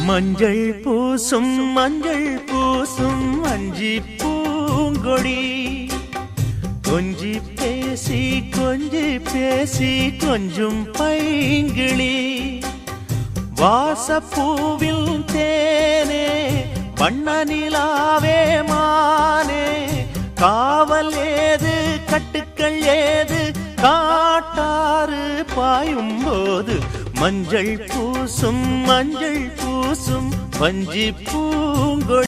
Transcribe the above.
மஞ்சள் பூசும் மஞ்சள் பூசும் அஞ்சி பூங்கொடி கொஞ்சி பேசி கொஞ்சி பேசி கொஞ்சம் பைங்கிளி வாசப்பூவில் தேனே வண்ண நிலாவே மானே காவல் ஏது கட்டுக்கள் ஏது காட்டாறு பாயும் போது மஞ்சள் பூசும் மஞ்சள் பூசும் பஞ்சி பூங்கொடி